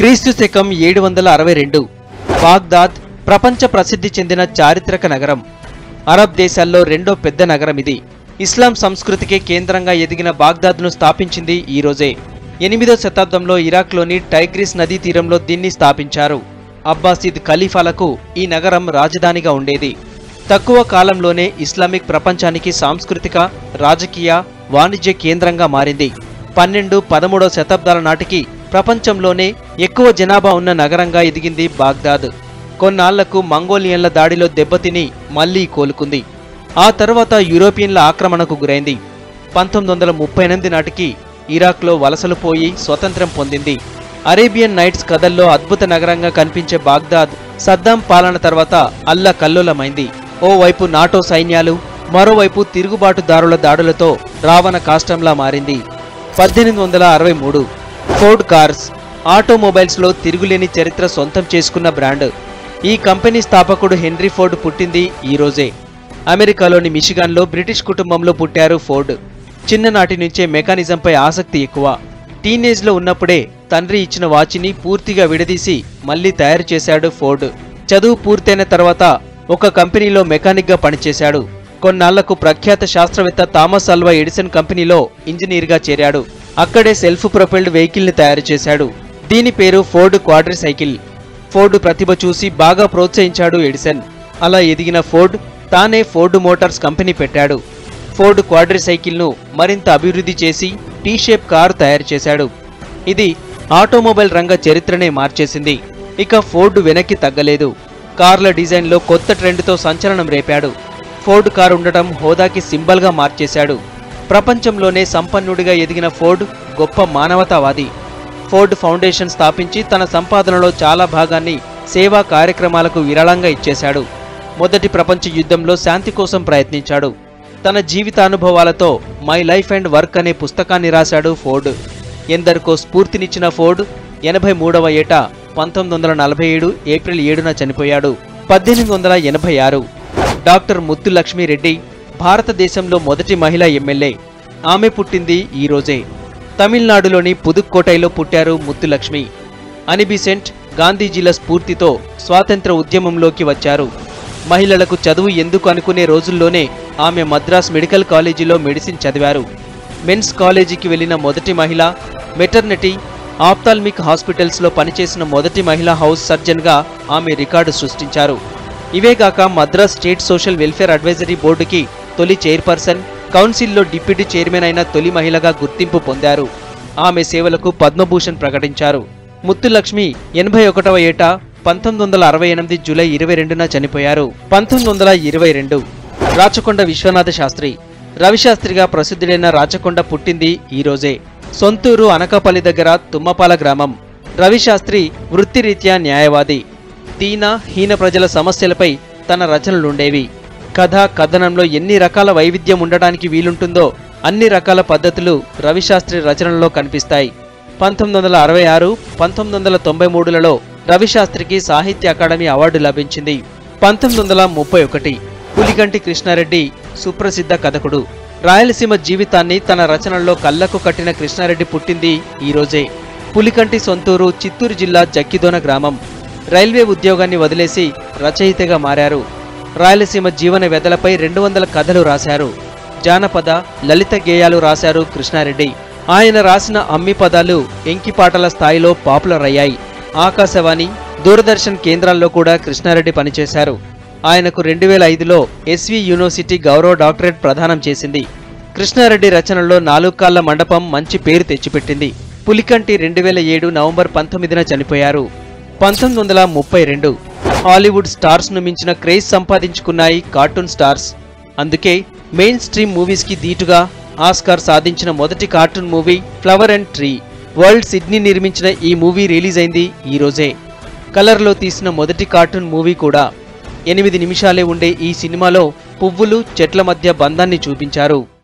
క్రీస్తు శకం ఏడు వందల అరవై రెండు బాగ్దాద్ ప్రపంచ ప్రసిద్ధి చెందిన చారిత్రక నగరం అరబ్ దేశాల్లో రెండో పెద్ద నగరం ఇది ఇస్లాం సంస్కృతికి కేంద్రంగా ఎదిగిన బాగ్దాద్ను స్థాపించింది ఈ రోజే ఎనిమిదో శతాబ్దంలో ఇరాక్లోని టైగ్రిస్ నదీ తీరంలో దీన్ని స్థాపించారు అబ్బాసిద్ ఖలీఫాలకు ఈ నగరం రాజధానిగా ఉండేది తక్కువ కాలంలోనే ఇస్లామిక్ ప్రపంచానికి సాంస్కృతిక రాజకీయ వాణిజ్య కేంద్రంగా మారింది పన్నెండు పదమూడవ శతాబ్దాల నాటికి ప్రపంచంలోనే ఎక్కువ జనాభా ఉన్న నగరంగా ఎదిగింది బాగ్దాద్ కొన్నాళ్లకు మంగోలియన్ల దాడిలో దెబ్బతిని మళ్లీ కోలుకుంది ఆ తర్వాత యూరోపియన్ల ఆక్రమణకు గురైంది పంతొమ్మిది వందల ముప్పై ఎనిమిది నాటికి ఇరాక్లో వలసలు పోయి స్వతంత్రం పొందింది అరేబియన్ నైట్స్ కథల్లో అద్భుత నగరంగా కనిపించే బాగ్దాద్ సద్దాం పాలన తర్వాత అల్ల కల్లోలమైంది ఓవైపు నాటో సైన్యాలు మరోవైపు తిరుగుబాటుదారుల దాడులతో రావణ కాష్టంలా మారింది పద్దెనిమిది వందల అరవై మూడు ఫోర్డ్ కార్స్ ఆటోమొబైల్స్లో తిరుగులేని చరిత్ర సొంతం చేసుకున్న బ్రాండ్ ఈ కంపెనీ స్థాపకుడు హెన్రీ ఫోర్డ్ పుట్టింది ఈ రోజే అమెరికాలోని మిషిగాన్లో బ్రిటిష్ కుటుంబంలో పుట్టారు ఫోర్డ్ చిన్ననాటి నుంచే మెకానిజంపై ఆసక్తి ఎక్కువ టీనేజ్లో ఉన్నప్పుడే తండ్రి ఇచ్చిన వాచిని పూర్తిగా విడదీసి మళ్ళీ తయారు చేశాడు ఫోర్డ్ చదువు పూర్తయిన తర్వాత ఒక కంపెనీలో మెకానిక్గా పనిచేశాడు కొన్నాళ్లకు ప్రఖ్యాత శాస్త్రవేత్త థామస్ అల్వా ఎడిసన్ కంపెనీలో ఇంజనీర్గా చేరాడు అక్కడే సెల్ఫ్ ప్రొపెల్డ్ వెహికల్ని తయారు చేశాడు దీని పేరు ఫోర్డ్ క్వాడ్రీ సైకిల్ ఫోర్డ్ ప్రతిభ చూసి బాగా ప్రోత్సహించాడు ఎడిసన్ అలా ఎదిగిన ఫోర్డ్ తానే ఫోర్డ్ మోటార్స్ కంపెనీ పెట్టాడు ఫోర్డ్ క్వాడ్రీ సైకిల్ను మరింత అభివృద్ధి చేసి టీ షేప్ కారు తయారు చేశాడు ఇది ఆటోమొబైల్ రంగ చరిత్రనే మార్చేసింది ఇక ఫోర్డ్ వెనక్కి తగ్గలేదు కార్ల డిజైన్లో కొత్త ట్రెండ్తో సంచలనం రేపాడు ఫోర్డ్ కారు ఉండటం హోదాకి సింబల్గా మార్చేశాడు ప్రపంచంలోనే సంపన్నుడిగా ఎదిగిన ఫోర్డ్ గొప్ప మానవతావాది ఫోర్డ్ ఫౌండేషన్ స్థాపించి తన సంపాదనలో చాలా భాగాన్ని సేవా కార్యక్రమాలకు విరాళంగా ఇచ్చేశాడు మొదటి ప్రపంచ యుద్ధంలో శాంతి కోసం ప్రయత్నించాడు తన జీవితానుభవాలతో మై లైఫ్ అండ్ వర్క్ అనే పుస్తకాన్ని రాశాడు ఫోర్డ్ ఎందరికో స్ఫూర్తినిచ్చిన ఫోర్డ్ ఎనభై మూడవ ఏట పంతొమ్మిది వందల నలభై ఏడు ఏప్రిల్ ఏడున చనిపోయాడు పద్దెనిమిది వందల ఎనభై ఆరు డాక్టర్ ముత్తు లక్ష్మీరెడ్డి భారతదేశంలో మొదటి మహిళా ఎమ్మెల్యే ఆమె పుట్టింది ఈ రోజే తమిళనాడులోని పుదుక్కోటైలో పుట్టారు ముత్తులక్ష్మి అనిబిసెంట్ గాంధీజీల స్ఫూర్తితో స్వాతంత్ర ఉద్యమంలోకి వచ్చారు మహిళలకు చదువు ఎందుకు అనుకునే రోజుల్లోనే ఆమె మద్రాస్ మెడికల్ కాలేజీలో మెడిసిన్ చదివారు మెన్స్ కాలేజీకి వెళ్లిన మొదటి మహిళ మెటర్నిటీ ఆప్తాల్మిక్ హాస్పిటల్స్లో పనిచేసిన మొదటి మహిళా హౌస్ సర్జన్గా ఆమె రికార్డు సృష్టించారు ఇవేగాక Madras state social welfare advisory బోర్డుకి తొలి చైర్పర్సన్ కౌన్సిల్లో డిప్యూటీ చైర్మన్ అయిన తొలి మహిళగా గుర్తింపు పొందారు ఆమె సేవలకు పద్మభూషణ్ ప్రకటించారు ముత్తులక్ష్మి ఎనభై ఒకటవ ఏట పంతొమ్మిది వందల అరవై ఎనిమిది జూలై ఇరవై రెండున చనిపోయారు పంతొమ్మిది వందల ఇరవై రెండు రాచకొండ విశ్వనాథ శాస్త్రి రవిశాస్త్రిగా ప్రసిద్ధుడైన రాచకొండ పుట్టింది ఈ రోజే సొంతూరు అనకాపల్లి దగ్గర తుమ్మపాల గ్రామం రవిశాస్త్రి వృత్తిరీత్యా న్యాయవాది దీన హీన ప్రజల సమస్యలపై తన రచనలుండేవి కథ కథనంలో ఎన్ని రకాల వైవిధ్యం ఉండడానికి వీలుంటుందో అన్ని రకాల పద్ధతులు రవిశాస్త్రి రచనల్లో కనిపిస్తాయి పంతొమ్మిది వందల అరవై ఆరు పంతొమ్మిది వందల తొంభై మూడులలో రవిశాస్త్రికి సాహిత్య అకాడమీ అవార్డు లభించింది పంతొమ్మిది వందల ముప్పై ఒకటి పులిగంటి కృష్ణారెడ్డి సుప్రసిద్ధ కథకుడు రాయలసీమ జీవితాన్ని తన రచనల్లో కళ్ళకు కట్టిన కృష్ణారెడ్డి పుట్టింది ఈ రోజే పులికంటి సొంతూరు చిత్తూరు జిల్లా జక్కిదోన గ్రామం రైల్వే ఉద్యోగాన్ని వదిలేసి రచయితగా మారారు రాయలసీమ జీవన వ్యధలపై రెండు వందల కథలు రాశారు జానపద లలిత గేయాలు రాశారు కృష్ణారెడ్డి ఆయన రాసిన అమ్మి పదాలు ఎంకిపాటల స్థాయిలో పాపులర్ అయ్యాయి ఆకాశవాణి దూరదర్శన్ కేంద్రాల్లో కూడా కృష్ణారెడ్డి పనిచేశారు ఆయనకు రెండు వేల ఐదులో ఎస్వి యూనివర్సిటీ గౌరవ డాక్టరేట్ ప్రదానం చేసింది కృష్ణారెడ్డి రచనల్లో నాలుగు కాళ్ల మండపం మంచి పేరు తెచ్చిపెట్టింది పులికంటి రెండు వేల ఏడు నవంబర్ పంతొమ్మిదిన చనిపోయారు పంతొమ్మిది వందల ముప్పై రెండు హాలీవుడ్ స్టార్స్ ను మించిన క్రేజ్ సంపాదించుకున్నాయి కార్టూన్ స్టార్స్ అందుకే మెయిన్ స్ట్రీమ్ మూవీస్ కి దీటుగా ఆస్కార్ సాధించిన మొదటి cartoon movie flower and tree world Sydney నిర్మించిన ఈ మూవీ రిలీజ్ అయింది ఈ రోజే కలర్లో తీసిన మొదటి కార్టూన్ మూవీ కూడా ఎనిమిది నిమిషాలే ఉండే ఈ సినిమాలో పువ్వులు చెట్ల మధ్య బంధాన్ని చూపించారు